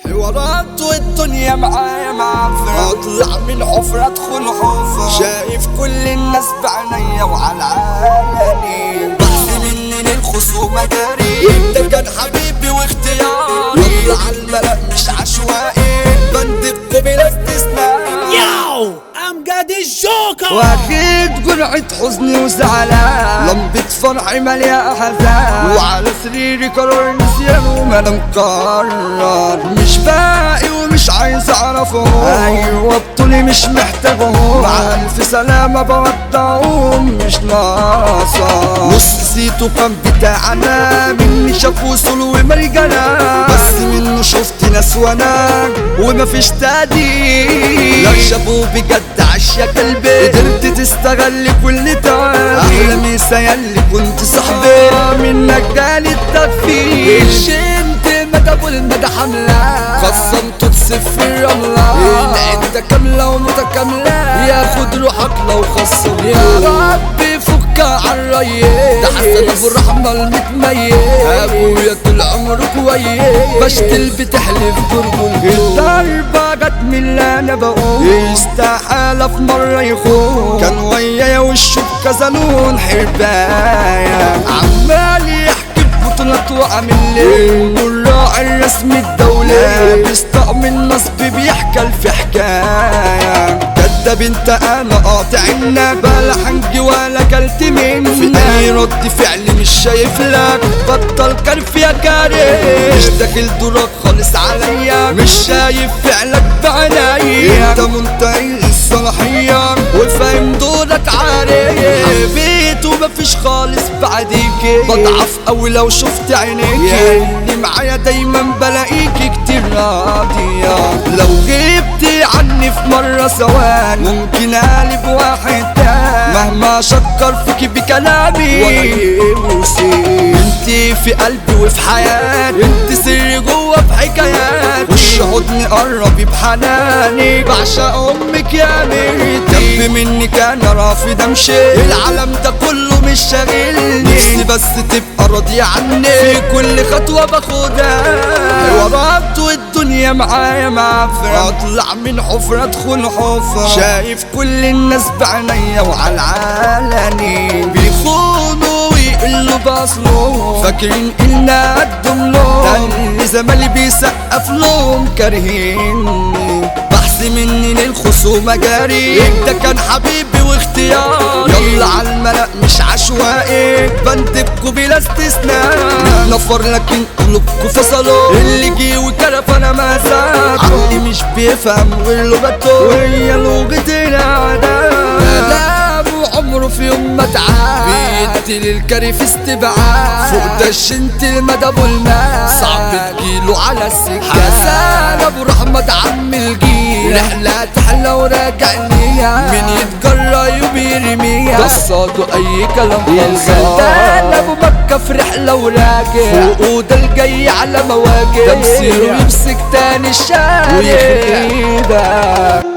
حوارات والدنيا معايا معفرة اطلع من حفرة ادخل حفرة شايف كل الناس بعينيا وعلى عالمي بحث مني للخصومة جري انت كان حبيبي واختياري واطلع الملأ مش عشوائي بندبكوا بلا استثناء ياو امجد الجوكر واخد جرعة حزني وزعلان لمبة فرحي مالية أحزان وعلى سريري قرار نسيان وما أنا مقرر مش باقي ومش عايز أعرفه أيوة بطولي مش محتاجه مع ألف سلامة بودعهم مش ناقصة نص سيتو كان بتاعنا مني شاف وصول ومرجلة بس منه شفت ناس وانا ومفيش تادي لا شافوا بجد عاش يا قلبي قدرت تستغل كل تعب احلامي سيالي كنت صاحبي منك جالي التغفير شمت مدى والمدى حملة خصمت تصف الرملة العدة كاملة ومتكاملة ياخد روحك لو خصم يا ربي فك عالريس ده حسن ابو الرحمة المتميز ابويا طول عمره كويس بشتل بتحلف برجل الضربة جت من اللي انا بقول استحالة في مرة يخون كان ويايا وشه بكذا لون حرباية عمال يحكي بطولات وعامل ليه والراعي الرسمي الدولي بيستقم النصب بيحكي في حكاية كداب انت انا قاطع الناب لا حنجي ولا كلت منك في اي رد فعل مش شايف لك بطل كرف يا كريم مش داخل دورك خالص عليا مش شايف فعلك بعينيا انت منتهي الصلاحية وفاهم دورك عارف حبيت ومفيش خالص بعديك بضعف اوي لو شفت عينيك اللي معايا دايما بلاقيك كتير راضية لو غبت عني في مرة ثواني ممكن اقلب واحد تاني مهما شكر فيك بكلامي ولا انت في قلبي وفي حياتي انت سري جوه في حكاياتي وش حضني قربي بحناني بعشق امك يا ميرتي جنب منك انا رافض امشي العالم ده كله مش شاغلني نفسي بس تبقى راضية عني في كل خطوة باخدها وربط والدنيا معايا معفرة اطلع من حفرة ادخل حفرة شايف كل الناس بعينيا وعلى العالمي بيخونوا ويقلوا باصلهم فاكرين إلنا قدهم لهم ده اللي زمالي بيسقف لهم كارهيني بحث مني للخصومة جاري انت كان حبيبي واختياري يلا على الملأ مش عشوائي بندبكوا بلا استثناء نفر لكن قلوبكوا فصلوا اللي جي وكرف انا ما زاد عقلي مش بيفهم غير لغته وهي لغة العادات كلامه عمره في يوم ما تعاد بيقتل الكري في استبعاد فوق دش انت المدى والماء صعب تجيله على السكة حسن ابو رحمة عم الجيل رحلة تحلى وراجع ليها مين يتجرى وبيرميها قصاده اي كلام الغلبان ابو مكة في رحلة وراجع فوقه ده الجاي على مواجع تمثيله يمسك تاني الشارع ويخلق